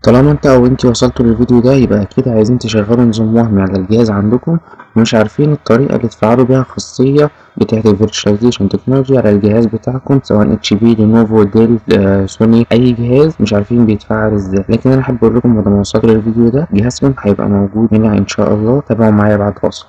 طالما انت او انتي وصلتوا للفيديو ده يبقى اكيد عايزين تشغلوا نظام وهمي على الجهاز عندكم ومش عارفين الطريقة اللي تفعلوا بيها خاصية بتاعة الفيرتشواليزيشن تكنولوجي على الجهاز بتاعكم سواء اتش بي لينوفو ديل آه، سوني اي جهاز مش عارفين بيتفعل ازاي لكن انا حابب اقول لكم بعد ما وصلتوا للفيديو ده جهازكم هيبقى موجود هنا ان شاء الله تابعوا معايا بعد فاصل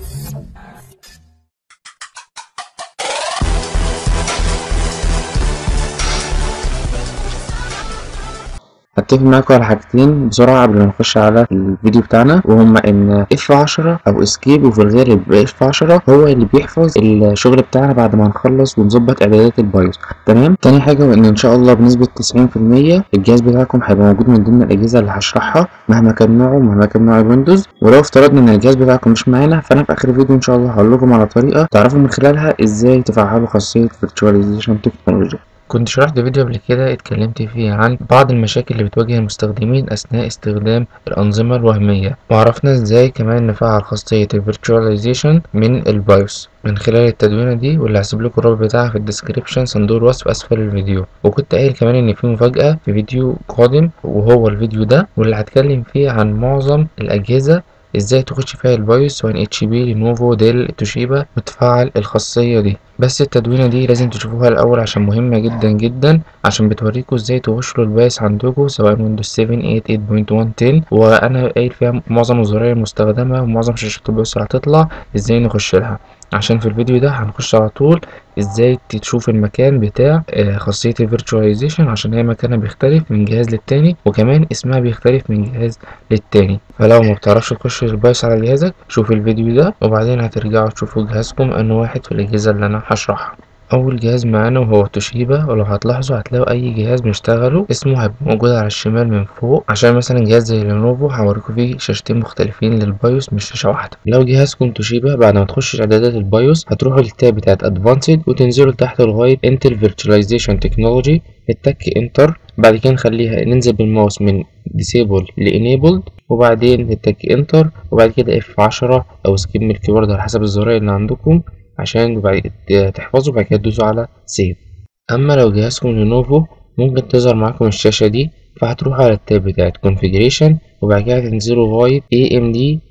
هتفق معاكم على حاجتين بسرعة قبل ما نخش على الفيديو بتاعنا وهما ان اف 10 او اسكيب وفي الغالب اف 10 هو اللي بيحفظ الشغل بتاعنا بعد ما نخلص ونظبط اعدادات البايوس تمام تاني حاجة وان ان شاء الله بنسبة 90% الجهاز بتاعكم هيبقى موجود من ضمن الاجهزة اللي هشرحها مهما كان نوعه مهما كان نوع الويندوز ولو افترضنا ان الجهاز بتاعكم مش معانا فانا في اخر الفيديو ان شاء الله هقول لكم على طريقة تعرفوا من خلالها ازاي تفعلوا خاصية فيرتشواليزيشن تكنولوجي كنت شرحت فيديو قبل كده اتكلمت فيه عن بعض المشاكل اللي بتواجه المستخدمين أثناء استخدام الأنظمة الوهمية وعرفنا ازاي كمان نفعل خاصية الفيرتشواليزيشن من البايوس من خلال التدوينة دي واللي هسيب لكم الرابط بتاعها في الديسكريبشن صندوق الوصف أسفل الفيديو وكنت قايل كمان إن في مفاجأة في فيديو قادم وهو الفيديو ده واللي هتكلم فيه عن معظم الأجهزة ازاي تخش فيها البايوس سواء اتش بي لينوفو ديل توشيبا وتفعل الخاصية دي بس التدوينة دي لازم تشوفوها الأول عشان مهمة جدا جدا عشان بتوريكوا ازاي تخشوا البايوس عندكم سواء ويندوز 7 8 8.1 10 وأنا قايل فيها معظم الزراير المستخدمة ومعظم شاشات البايوس اللي هتطلع ازاي نخش لها عشان في الفيديو ده هنخش على طول ازاي تشوف المكان بتاع خاصية الفيرتشواليزيشن عشان هي مكانها بيختلف من جهاز للتاني وكمان اسمها بيختلف من جهاز للتاني فلو ما بتعرفش تخش البايوس على جهازك شوف الفيديو ده وبعدين هترجعوا تشوفوا جهازكم انه واحد في الاجهزة اللي انا هشرحها اول جهاز معانا وهو توشيبا ولو هتلاحظوا هتلاقوا اي جهاز بنشتغله اسمه هيبقى موجود على الشمال من فوق عشان مثلا جهاز زي لينوفو هوريكم فيه شاشتين مختلفين للبايوس مش شاشه واحده لو جهازكم توشيبا بعد ما تخشوا اعدادات البايوس هتروحوا للتاب بتاعت ادفانسد وتنزلوا لتحت لغايه انتل فيرتشواليزيشن تكنولوجي التك انتر بعد كده نخليها ننزل بالماوس من disable ل enabled وبعدين نتك انتر وبعد كده اف 10 او سكيب من الكيبورد على حسب الزراير اللي عندكم عشان وبعد تحفظوا وبعد كده تدوسوا على سيف اما لو جهازكم لينوفو ممكن تظهر معاكم الشاشة دي فهتروحوا على التاب بتاعت configuration وبعد كده هتنزلوا لغاية AMD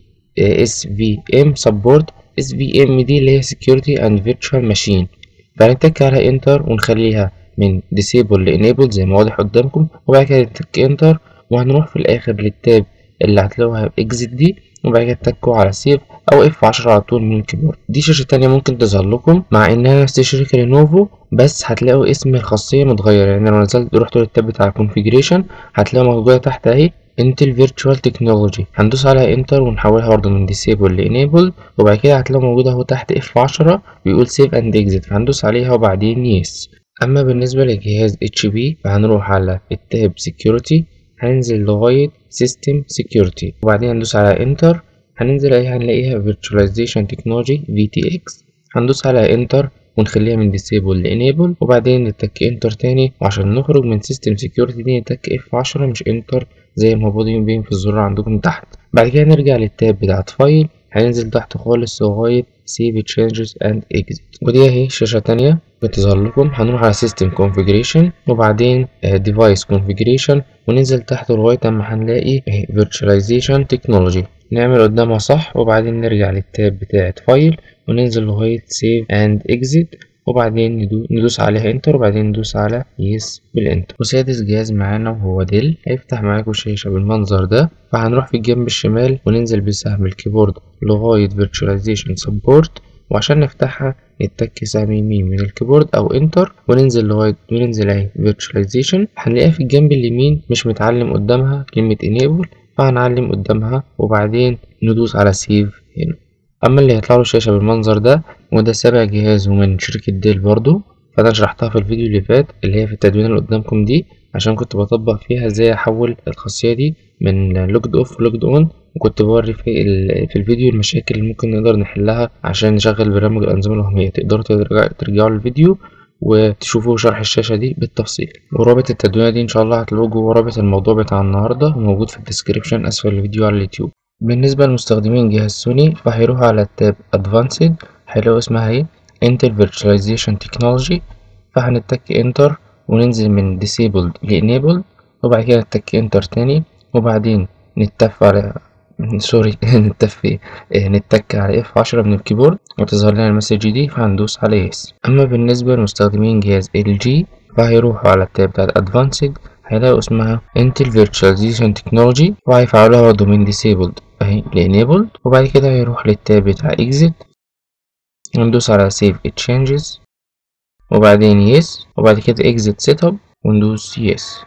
SVM support SVM دي اللي هي security and virtual machine فهنتك على انتر ونخليها من disable ل enable زي ما واضح قدامكم وبعد كده نتك انتر وهنروح في الاخر للتاب اللي هتلاقوها exit دي وبعد كده تكوا على سيف او اف 10 على طول من الكيبورد دي شاشه تانية ممكن تظهر لكم مع انها نفس شركه لينوفو بس هتلاقوا اسم الخاصيه متغير يعني لو نزلت رحتوا للتاب بتاع الكونفيجريشن هتلاقوا موجوده تحت اهي انتل فيرتشوال تكنولوجي هندوس عليها انتر ونحولها برضه من ديسيبل لانيبل وبعد كده هتلاقوا موجوده اهو تحت اف 10 بيقول سيف اند اكزيت فهندوس عليها وبعدين يس اما بالنسبه لجهاز اتش بي فهنروح على التاب سكيورتي هننزل لغايه سيستم سكيورتي وبعدين هندوس على انتر هننزل ايه هنلاقيها virtualization technology VTX هندوس على انتر ونخليها من disable ل enable وبعدين نتك انتر تاني وعشان نخرج من system security دي نتك F10 مش انتر زي ما موجودين بين في الزرار عندكم تحت بعد كده نرجع للتاب بتاعت فايل هننزل تحت خالص لغاية save changes and exit ودي اهي شاشة تانية بتظهر لكم هنروح على system configuration وبعدين device configuration وننزل تحت لغاية اما هنلاقي virtualization technology نعمل قدامها صح وبعدين نرجع للتاب بتاعت فايل وننزل لغاية save and exit وبعدين ندوس عليها انتر وبعدين ندوس على يس بالانتر وسادس جهاز معانا وهو ديل هيفتح معاكم شاشة بالمنظر ده فهنروح في الجنب الشمال وننزل بسهم الكيبورد لغاية virtualization support وعشان نفتحها نتك سهم يمين من الكيبورد او انتر وننزل لغاية وننزل اهي virtualization هنلاقيها في الجنب اليمين مش متعلم قدامها كلمة enable فهنعلم قدامها وبعدين ندوس على سيف هنا اما اللي هيطلع له الشاشه بالمنظر ده وده سابع جهاز ومن شركه ديل برضو فانا شرحتها في الفيديو اللي فات اللي هي في التدوين اللي قدامكم دي عشان كنت بطبق فيها ازاي احول الخاصيه دي من لوجد اوف لوجد اون وكنت بوري في, في الفيديو المشاكل اللي ممكن نقدر نحلها عشان نشغل برامج الانظمه الوهميه تقدروا ترجعوا للفيديو وتشوفوا شرح الشاشة دي بالتفصيل ورابط التدوينة دي إن شاء الله هتلاقوه جوه رابط الموضوع بتاع النهاردة وموجود في الديسكريبشن أسفل الفيديو على اليوتيوب بالنسبة لمستخدمين جهاز سوني فهيروحوا على التاب Advanced هيلاقوا اسمها اهي Intel Virtualization Technology فهنتك Enter وننزل من Disabled ل Enabled وبعد كده نتك انتر تاني وبعدين نتف على سوري نتف ايه اه، نتك على اف عشرة من الكيبورد وتظهر لنا المسج دي فهندوس على يس اما بالنسبة لمستخدمين جهاز ال جي فهيروحوا على التاب بتاعت ادفانسد هيلاقوا اسمها انتل فيرتشواليزيشن تكنولوجي وهيفعلوها برضه من ديسيبلد اهي لانيبلد وبعد كده هيروح للتاب بتاع اكزيت وندوس على سيف تشينجز وبعدين يس وبعد كده اكزيت سيت اب وندوس يس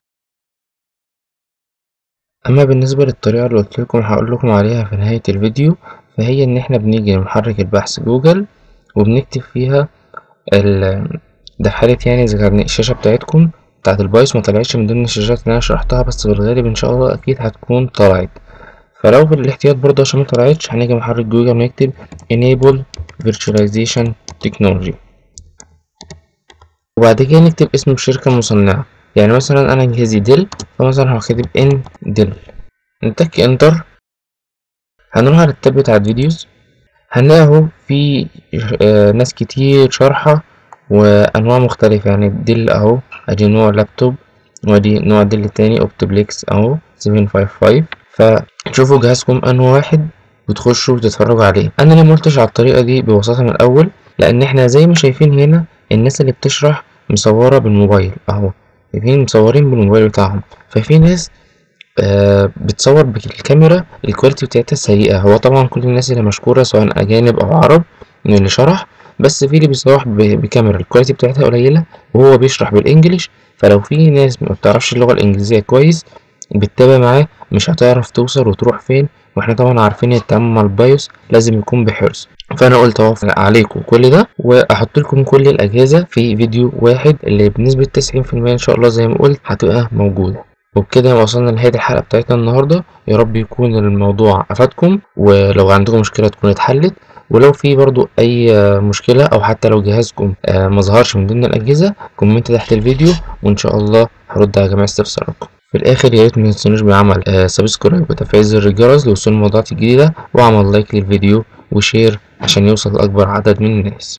اما بالنسبه للطريقه اللي قلت لكم هقول لكم عليها في نهايه الفيديو فهي ان احنا بنيجي محرك البحث جوجل وبنكتب فيها ال ده في حالة يعني اذا كان الشاشة بتاعتكم بتاعت البايث ما طلعتش من ضمن الشاشات اللي انا شرحتها بس في الغالب ان شاء الله اكيد هتكون طلعت فلو في الاحتياط برضه عشان ما طلعتش هنيجي محرك جوجل ونكتب enable virtualization technology وبعد كده نكتب اسم الشركة المصنعة يعني مثلا انا جهازي ديل فمثلا هكتب ان ديل نتك انتر هنروح على التاب بتاع الفيديوز هنلاقي اهو في آه ناس كتير شارحة وانواع مختلفة يعني ديل اهو ادي نوع لابتوب ودي نوع ديل تاني اوبتبليكس اهو 755 فتشوفوا جهازكم انه واحد وتخشوا وتتفرجوا عليه انا ليه مقلتش على الطريقة دي ببساطة من الاول لان احنا زي ما شايفين هنا الناس اللي بتشرح مصورة بالموبايل اهو شايفين مصورين بالموبايل بتاعهم ففي ناس آه بتصور بالكاميرا الكواليتي بتاعتها سيئة هو طبعا كل الناس اللي مشكورة سواء أجانب أو عرب من اللي شرح بس في اللي بيصور بكاميرا الكواليتي بتاعتها قليلة وهو بيشرح بالإنجليش فلو في ناس ما بتعرفش اللغة الإنجليزية كويس بتتابع معاه مش هتعرف توصل وتروح فين واحنا طبعا عارفين التعامل مع البايوس لازم يكون بحرص فانا قلت اوفر عليكم كل ده واحط لكم كل الاجهزه في فيديو واحد اللي بنسبه 90% ان شاء الله زي ما قلت هتبقى موجوده وبكده وصلنا لنهاية الحلقة بتاعتنا النهاردة يا رب يكون الموضوع أفادكم ولو عندكم مشكلة تكون اتحلت ولو في برضو أي مشكلة أو حتى لو جهازكم مظهرش من ضمن الأجهزة كومنت تحت الفيديو وإن شاء الله هرد على جميع استفساراتكم في الآخر يا ريت متنسونوش بعمل سبسكرايب وتفعيل زر الجرس لوصول الموضوعات الجديدة وعمل لايك للفيديو وشير عشان يوصل لأكبر عدد من الناس